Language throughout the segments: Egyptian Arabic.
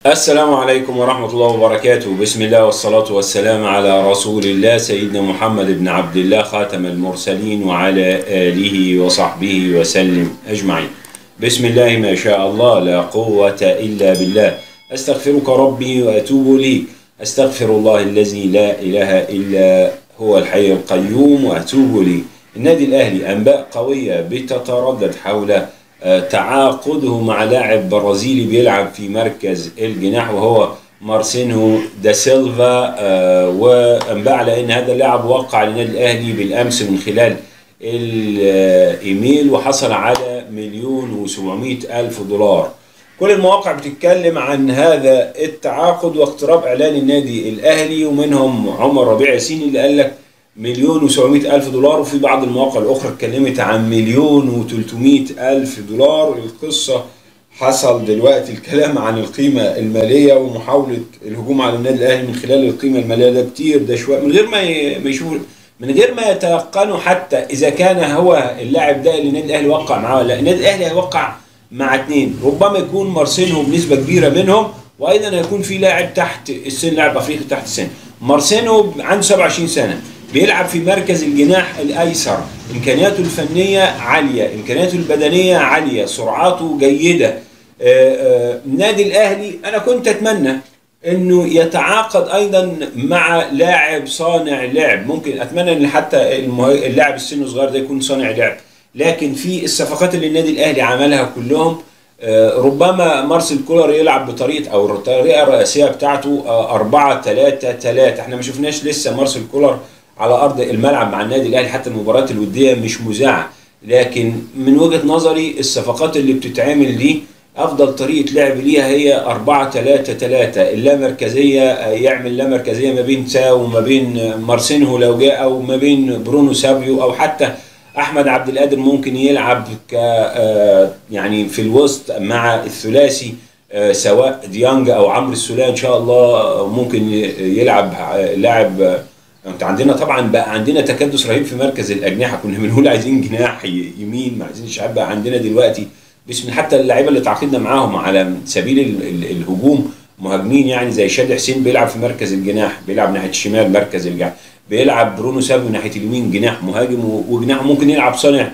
السلام عليكم ورحمة الله وبركاته بسم الله والصلاة والسلام على رسول الله سيدنا محمد بن عبد الله خاتم المرسلين وعلى آله وصحبه وسلم أجمعين بسم الله ما شاء الله لا قوة إلا بالله أستغفرك ربي وأتوب ليك أستغفر الله الذي لا إله إلا هو الحي القيوم وأتوب لي النادي الأهلي أنباء قوية بتتردد حول آه، تعاقده مع لاعب برازيلي بيلعب في مركز الجناح وهو مارسينو دا سيلفا آه، وانباء على ان هذا اللاعب وقع للنادي الاهلي بالامس من خلال الايميل وحصل على مليون و700 الف دولار كل المواقع بتتكلم عن هذا التعاقد واقتراب اعلان النادي الاهلي ومنهم عمر ربيع ياسين اللي قال لك مليون و700 الف دولار وفي بعض المواقع الاخرى اتكلمت عن مليون و300 الف دولار القصه حصل دلوقتي الكلام عن القيمه الماليه ومحاوله الهجوم على النادي الاهلي من خلال القيمه الماليه ده كتير ده شويه من غير ما ي- ما يشوفوا من غير ما يتيقنوا حتى اذا كان هو اللاعب ده اللي النادي الاهلي وقع معاه ولا لا النادي الاهلي هيوقع مع اثنين ربما يكون مارسينو بنسبه كبيره منهم وايضا هيكون في لاعب تحت السن لاعب افريقي تحت السن مارسينو عنده 27 سنه بيلعب في مركز الجناح الايسر امكانياته الفنيه عاليه امكانياته البدنيه عاليه سرعاته جيده آه، آه، النادي الاهلي انا كنت اتمنى انه يتعاقد ايضا مع لاعب صانع لعب ممكن اتمنى ان حتى المه- اللاعب السن صغير ده يكون صانع لعب لكن في الصفقات اللي النادي الاهلي عملها كلهم آه، ربما مارسيل كولر يلعب بطريقه او الطريقه الرئيسيه بتاعته 4 3 3 احنا ما شفناش لسه مارسيل كولر على ارض الملعب مع النادي الاهلي حتى المباريات الوديه مش مذاعه لكن من وجهه نظري الصفقات اللي بتتعمل دي افضل طريقه لعب ليها هي 4 3 3 اللامركزيه آه، يعمل لا مركزيه ما بين تاو وما بين آه، مارسينهو لو جاء او ما بين برونو سابيو او حتى احمد عبد القادر ممكن يلعب ك آه، يعني في الوسط مع الثلاثي آه، سواء ديانج او عمرو السوليه ان شاء الله آه، ممكن ي- يلعب آه، لاعب آه، انت عندنا طبعا بقى عندنا تكدس رهيب في مركز الاجنحه كنا بنقول عايزين جناح ي- يمين ما عايزين شعب بقى عندنا دلوقتي باسم حتى اللعيبه اللي تعاقدنا معاهم على سبيل ال- ال- الهجوم مهاجمين يعني زي شادي حسين بيلعب في مركز الجناح بيلعب ناحيه الشمال مركز الجناح بيلعب برونو سابيو ناحيه اليمين جناح مهاجم و- وجناح ممكن يلعب صانع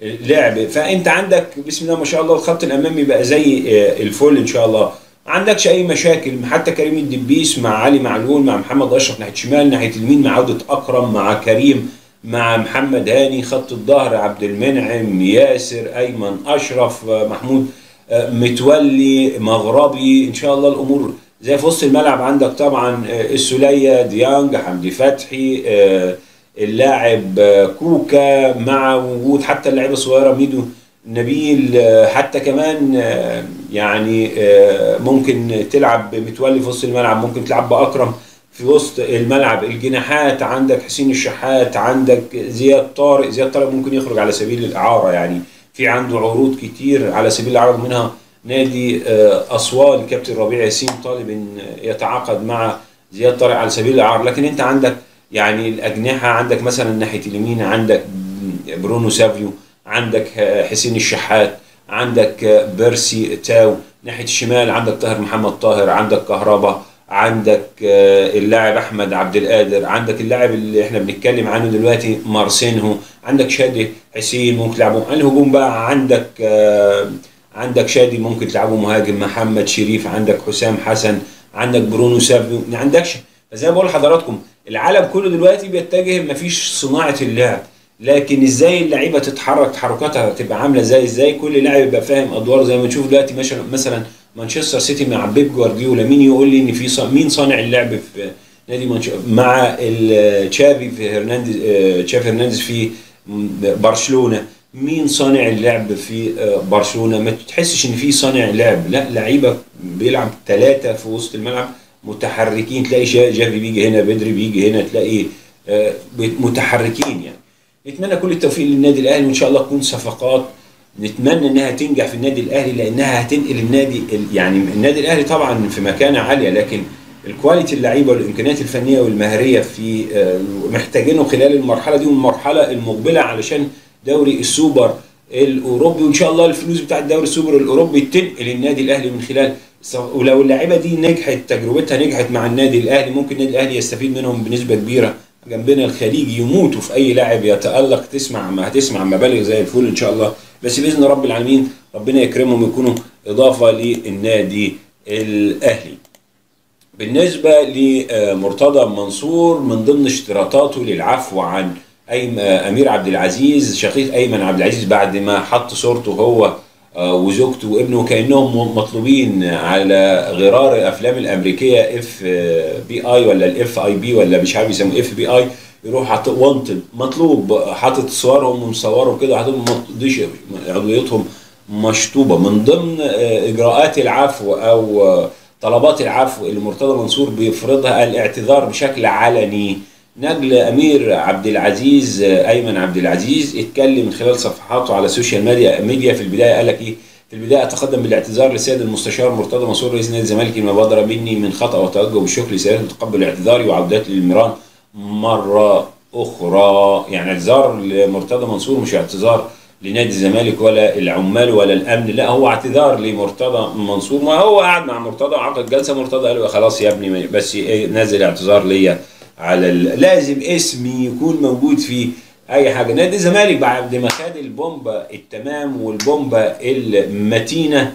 لعب فانت عندك بسم الله ما شاء الله الخط الامامي بقى زي آه، الفل ان شاء الله ما عندكش اي مشاكل حتى كريم الدبيس مع علي معلول مع محمد اشرف ناحيه شمال ناحيه اليمين مع عوده اكرم مع كريم مع محمد هاني خط الظهر عبد المنعم ياسر ايمن اشرف آه، محمود آه، متولي مغربي ان شاء الله الامور زي في وسط الملعب عندك طبعا آه، السوليه ديانج حمدي فتحي آه، اللاعب آه، كوكا مع وجود حتى اللعيبه الصغيره ميدو نبيل آه، حتى كمان آه، يعني آه، ممكن تلعب بمتولي في وسط الملعب ممكن تلعب باكرم في وسط الملعب الجناحات عندك حسين الشحات عندك زياد طارق زياد طارق ممكن يخرج على سبيل الاعاره يعني في عنده عروض كتير على سبيل الاعاره منها نادي آه، اسوان كابتن ربيع ياسين طالب ان يتعاقد مع زياد طارق على سبيل الاعاره لكن انت عندك يعني الاجنحه عندك مثلا ناحيه اليمين عندك برونو سافيو عندك آه، حسين الشحات عندك آه، بيرسي تاو ناحيه الشمال عندك طاهر محمد طاهر عندك كهربا عندك آه، اللاعب احمد عبد القادر عندك اللاعب اللي احنا بنتكلم عنه دلوقتي مارسينهو عندك شادي حسين ممكن تلعبه الهجوم بقى عندك آه، عندك شادي ممكن تلعبه مهاجم محمد شريف عندك حسام حسن عندك برونو سابيو ما عندكش فزي ما بقول لحضراتكم العالم كله دلوقتي بيتجه مفيش صناعه اللعب لكن ازاي اللعيبه تتحرك تحركاتها تبقى عامله ازاي ازاي كل لاعب يبقى فاهم ادواره زي ما نشوف دلوقتي مثلا مثلا مانشستر سيتي مع بيب جوارديولا مين يقول لي ان في صا- مين صانع اللعب في نادي مانشستر مع ال- تشافي في هرنانديز آه، تشافي هرنانديز في م- برشلونه مين صانع اللعب في آه، برشلونه ما تحسش ان في صانع لعب لا لعيبه بيلعب ثلاثه في وسط الملعب متحركين تلاقي شا- جافي بيجي هنا بدري بيجي هنا تلاقي آه، متحركين يعني نتمنى كل التوفيق للنادي الاهلي وان شاء الله تكون صفقات نتمنى انها تنجح في النادي الاهلي لانها هتنقل النادي ال- يعني النادي الاهلي طبعا في مكانه عاليه لكن الكواليتي اللعيبه والامكانيات الفنيه والمهاريه في آه، محتاجينه خلال المرحله دي والمرحله المقبله علشان دوري السوبر الاوروبي وان شاء الله الفلوس بتاع الدوري السوبر الاوروبي تنقل النادي الاهلي من خلال ولو اللعيبه دي نجحت تجربتها نجحت مع النادي الاهلي ممكن النادي الاهلي يستفيد منهم بنسبه كبيره جنبنا الخليج يموتوا في اي لاعب يتالق تسمع ما هتسمع مبالغ زي الفل ان شاء الله بس باذن رب العالمين ربنا يكرمهم ويكونوا اضافه للنادي الاهلي بالنسبه لمرتضى منصور من ضمن اشتراطاته للعفو عن أي امير عبد العزيز شقيق ايمن عبد العزيز بعد ما حط صورته هو وزوجته وابنه كانهم مطلوبين على غرار افلام الامريكيه اف بي اي ولا الاف اي بي ولا مش عارف يسموه اف بي اي يروح حاطط وانتد مطلوب حاطط صورهم ومصورهم كده حاطط عضويتهم مشطوبه من ضمن اجراءات العفو او طلبات العفو اللي مرتضى منصور بيفرضها الاعتذار بشكل علني نجل امير عبد العزيز ايمن عبد العزيز اتكلم من خلال صفحاته على السوشيال ميديا ميديا في البدايه قال لك ايه في البدايه اتقدم بالاعتذار للسيد المستشار مرتضى منصور رئيس نادي الزمالك لما بدر مني من خطا وتوجه بالشكر لسيادته تقبل اعتذاري وعودتي للميران مره اخرى يعني اعتذار لمرتضى منصور مش اعتذار لنادي الزمالك ولا العمال ولا الامن لا هو اعتذار لمرتضى منصور ما هو قاعد مع مرتضى وعقد جلسه مرتضى قال له خلاص يا ابني بس نازل اعتذار ليا على لازم اسمي يكون موجود في اي حاجه نادي الزمالك بعد ما خد البومبا التمام والبومبا المتينه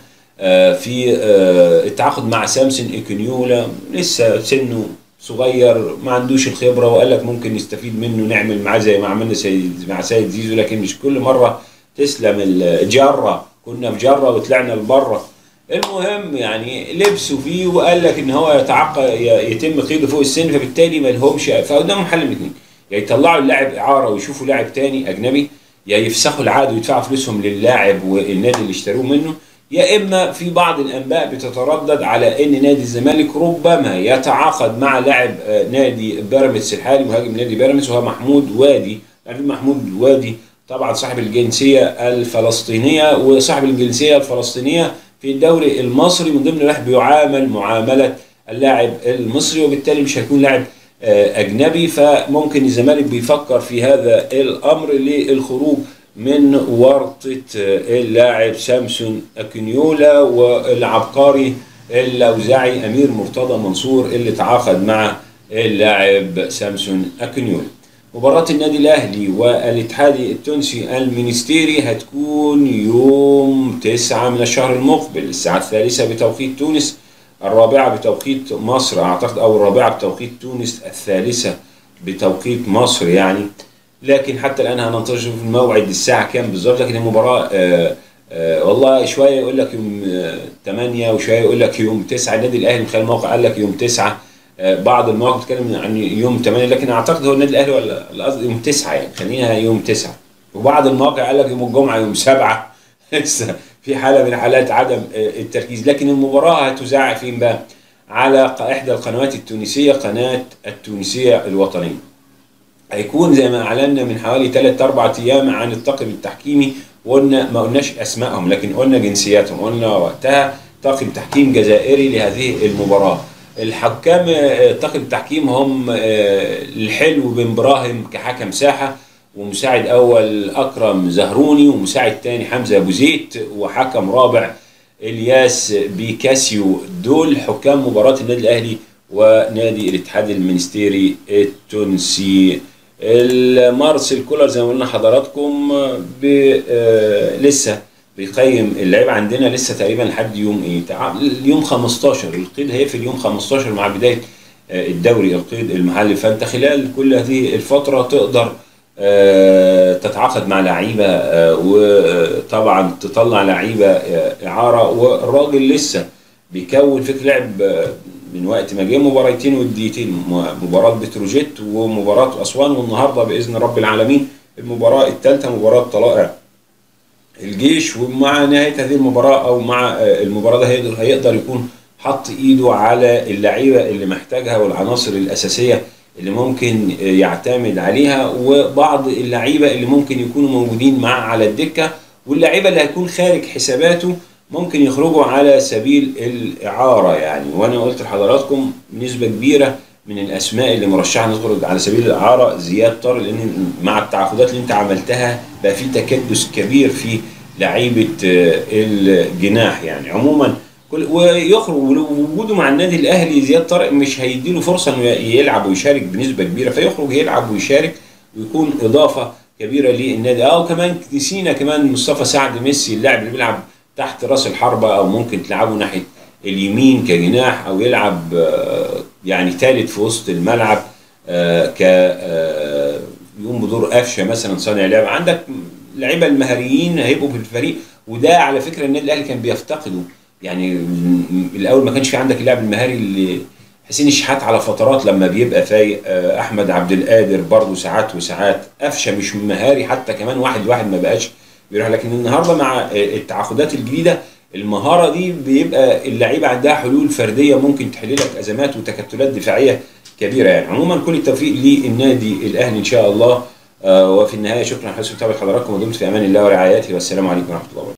في التعاقد مع سامسون ايكونيولا لسه سنه صغير ما عندوش الخبره وقال لك ممكن نستفيد منه نعمل معاه زي ما عملنا سيد مع سيد زيزو لكن مش كل مره تسلم الجره كنا في جره وطلعنا لبره المهم يعني لبسوا فيه وقال لك ان هو يتعقد يتم قيده فوق السن فبالتالي ما لهمش فقدامهم حل من اثنين يا يطلعوا اللاعب اعاره ويشوفوا لاعب تاني اجنبي يا يفسخوا العقد ويدفعوا فلوسهم للاعب والنادي اللي اشتروه منه يا اما في بعض الانباء بتتردد على ان نادي الزمالك ربما يتعاقد مع لاعب نادي بيراميدز الحالي مهاجم نادي بيراميدز وهو محمود وادي محمود وادي طبعا صاحب الجنسيه الفلسطينيه وصاحب الجنسيه الفلسطينيه في الدوري المصري من ضمن اللاعب بيعامل معامله اللاعب المصري وبالتالي مش هيكون لاعب اجنبي فممكن الزمالك بيفكر في هذا الامر للخروج من ورطه اللاعب سامسون اكينيولا والعبقري الاوزاعي امير مرتضى منصور اللي تعاقد مع اللاعب سامسون اكينيولا مباراة النادي الأهلي والاتحاد التونسي المينستيري هتكون يوم تسعة من الشهر المقبل الساعة الثالثة بتوقيت تونس الرابعة بتوقيت مصر أعتقد أو الرابعة بتوقيت تونس الثالثة بتوقيت مصر يعني لكن حتى الآن هننتظر في الموعد الساعة كام بالظبط لكن المباراة آآ آآ والله شوية يقول لك يوم 8 وشوية يقول لك يوم 9 النادي الأهلي من خلال الموقع قال لك يوم 9 بعض المواقع بتتكلم عن يوم 8 لكن اعتقد هو النادي الاهلي ولا قصدي يوم 9 يعني خلينا يوم 9 وبعض المواقع قال لك يوم الجمعه يوم 7 لسه في حاله من حالات عدم التركيز لكن المباراه هتذاع فين بقى؟ على احدى القنوات التونسيه قناه التونسيه الوطنيه. هيكون زي ما اعلنا من حوالي 3 4 ايام عن الطاقم التحكيمي وقلنا ما قلناش اسمائهم لكن قلنا جنسياتهم قلنا وقتها طاقم تحكيم جزائري لهذه المباراه. الحكام طاقم التحكيم هم الحلو بن براهيم كحكم ساحه ومساعد اول اكرم زهروني ومساعد تاني حمزه ابو زيد وحكم رابع الياس بيكاسيو دول حكام مباراه النادي الاهلي ونادي الاتحاد المنستيري التونسي المارسيل كولر زي ما قلنا حضراتكم لسه بيقيم اللعيبه عندنا لسه تقريبا لحد يوم ايه؟ يوم 15 القيد هيقفل يوم 15 مع بدايه الدوري القيد المحلي فانت خلال كل هذه الفتره تقدر تتعاقد مع لعيبه وطبعا تطلع لعيبه اعاره والراجل لسه بيكون فكر لعب من وقت ما جه مباراتين وديتين مباراه بتروجيت ومباراه اسوان والنهارده باذن رب العالمين المباراه الثالثه مباراه طلائع الجيش ومع نهايه هذه المباراه او مع المباراه ده هيقدر, هيقدر يكون حط ايده على اللعيبه اللي محتاجها والعناصر الاساسيه اللي ممكن يعتمد عليها وبعض اللعيبه اللي ممكن يكونوا موجودين معاه على الدكه واللعيبه اللي هيكون خارج حساباته ممكن يخرجوا على سبيل الاعاره يعني وانا قلت لحضراتكم نسبه كبيره من الاسماء اللي مرشحه نخرج على سبيل الاعاره زياد طارق لان مع التعاقدات اللي انت عملتها بقى في تكدس كبير في لعيبه الجناح يعني عموما كل ويخرج ووجوده مع النادي الاهلي زياد طارق مش هيديله فرصه انه يلعب ويشارك بنسبه كبيره فيخرج يلعب ويشارك ويكون اضافه كبيره للنادي اه وكمان نسينا كمان مصطفى سعد ميسي اللاعب اللي بيلعب تحت راس الحربه او ممكن تلعبه ناحيه اليمين كجناح او يلعب آه، يعني ثالث في وسط الملعب آه، ك آه، يقوم بدور قفشه مثلا صانع لعب عندك لعيبه المهاريين هيبقوا في الفريق وده على فكره النادي الاهلي كان بيفتقده يعني م- الاول ما كانش في عندك اللاعب المهاري اللي حسين الشحات على فترات لما بيبقى فايق آه، احمد عبد القادر برضه ساعات وساعات قفشه مش مهاري حتى كمان واحد لواحد ما بقاش بيروح لكن النهارده مع آه، التعاقدات الجديده المهاره دي بيبقى اللعيبه عندها حلول فرديه ممكن تحل لك ازمات وتكتلات دفاعيه كبيره يعني عموما كل التوفيق للنادي الاهلي ان شاء الله آه، وفي النهايه شكرا حسن متابعه حضراتكم ودمت في امان الله ورعايته والسلام عليكم ورحمه الله وبركاته